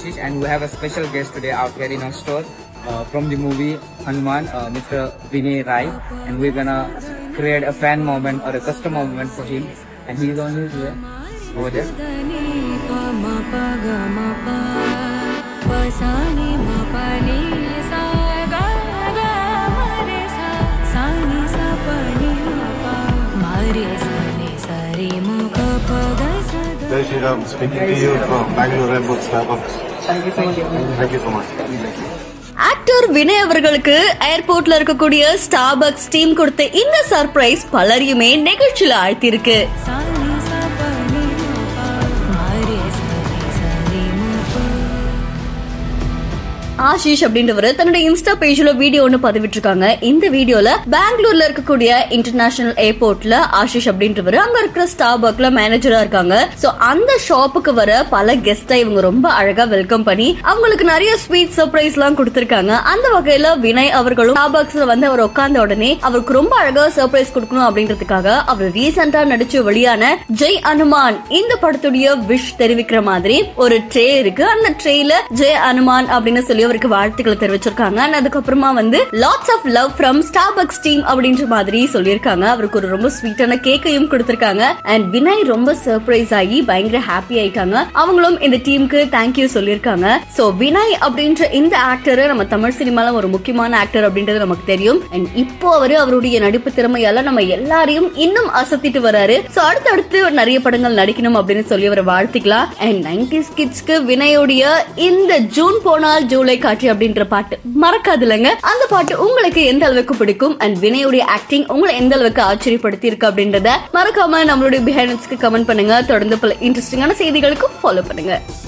Ashish, and we have a special guest today out here in our store uh, from the movie Hanuman, uh, Mr. Vinay Rai, and we're gonna create a fan moment or a custom moment for him, and he's on his way over there. దని ప మ ప గ మ ప ప సా ని మ ప ని సా గ గ మ రే సా సా ని సా ప ని మ ప మ రే సా ని సా రే మ ప ప గ సా ద Jai Shri Ram, speaking to you from Bangalore Rainbow Starbucks. Thank you so much. Thank you so much. Actor Vinay அவர்களுக்கு ஏர்போர்ட்ல இருக்கக்கூடிய ஸ்டார்பக்ஸ் டீம் கொடுத்த இந்த சர்ப்ரைஸ் பலரையுமே நெகிழ்ச்சியில ஆழ்த்தியிருக்கு సా ని సా ప ని మ ప మ రే సా ని సా రే మ ప ஆஷிஷ் அப்படின்றவர் தன்னோட இன்ஸ்டா பேஜ்ல வீடியோ ஒன்னு பதிவிட்டிருக்காங்க இந்த வீடியோல பெங்களூர்ல இருக்கக்கூடிய இன்டர்நேஷனல் ஏர்போர்ட்ல ஆஷிஷ் அப்படின்றவர் அங்க இருக்கிற ஸ்டார்பக்ல மேனேஜரா இருக்காங்க சோ அந்த ஷாப்புக்கு வர பல கெஸ்டை இவங்க ரொம்ப அழகா வெல்கம் பண்ணி அவங்களுக்கு நிறைய ஸ்வீட் சர்ப்ரைஸ் எல்லாம் கொடுத்திருக்காங்க அந்த வகையில வினய் அவர்களும் ஸ்டார்பக்ஸ்ல வந்து அவர் உட்கார்ந்த உடனே அவருக்கு ரொம்ப அழகா சர்ப்ரைஸ் கொடுக்கணும் அப்படின்றதுக்காக அவர் ரீசெண்டா நடிச்சு வெளியான ஜெய் அனுமான் இந்த படத்துடைய விஷ் தெரிவிக்கிற மாதிரி ஒரு ட்ரே இருக்கு அந்த ட்ரேல ஜெய் அனுமான் அப்படின்னு சொல்லி அவருக்கு வாழ்த்துக்களை தெரிவிச்சிருக்காங்க and அதுக்கப்புறமா வந்து lots of love from Starbucks team அப்படின்ற மாதிரி சொல்லியிருக்காங்க அவருக்கு ஒரு ரொம்ப ஸ்வீட்டான கேக்கையும் கொடுத்திருக்காங்க அண்ட் வினய் ரொம்ப சர்ப்ரைஸ் ஆகி பயங்கர ஹாப்பி ஆயிட்டாங்க அவங்களும் இந்த டீமுக்கு தேங்க்யூ சொல்லியிருக்காங்க சோ வினய் அப்படின்ற இந்த ஆக்டர் நம்ம தமிழ் சினிமால ஒரு முக்கியமான ஆக்டர் அப்படின்றது நமக்கு தெரியும் அண்ட் இப்போ அவரு அவருடைய நடிப்பு திறமையால நம்ம எல்லாரையும் இன்னும் அசத்திட்டு வராரு சோ அடுத்தடுத்து நிறைய படங்கள் நடிக்கணும் அப்படின்னு சொல்லி அவரை வாழ்த்திக்கலாம் அண்ட் நைன்டிஸ் கிட்ஸ்க்கு வினயோடைய இந்த ஜூன் போனால் ஜூலை காட்சி அப்படின்ற பாட்டு மறக்காதுலங்க அந்த பாட்டு உங்களுக்கு எந்த அளவுக்கு பிடிக்கும் அண்ட் வினயோடைய ஆக்டிங் உங்களை எந்த அளவுக்கு ஆச்சரியப்படுத்தி இருக்கு அப்படின்றத மறக்காம நம்மளுடைய பிஹைண்ட்ஸ்க்கு கமெண்ட் பண்ணுங்க தொடர்ந்து பல இன்ட்ரெஸ்டிங்கான செய்திகளுக்கு ஃபாலோ பண்ணுங்க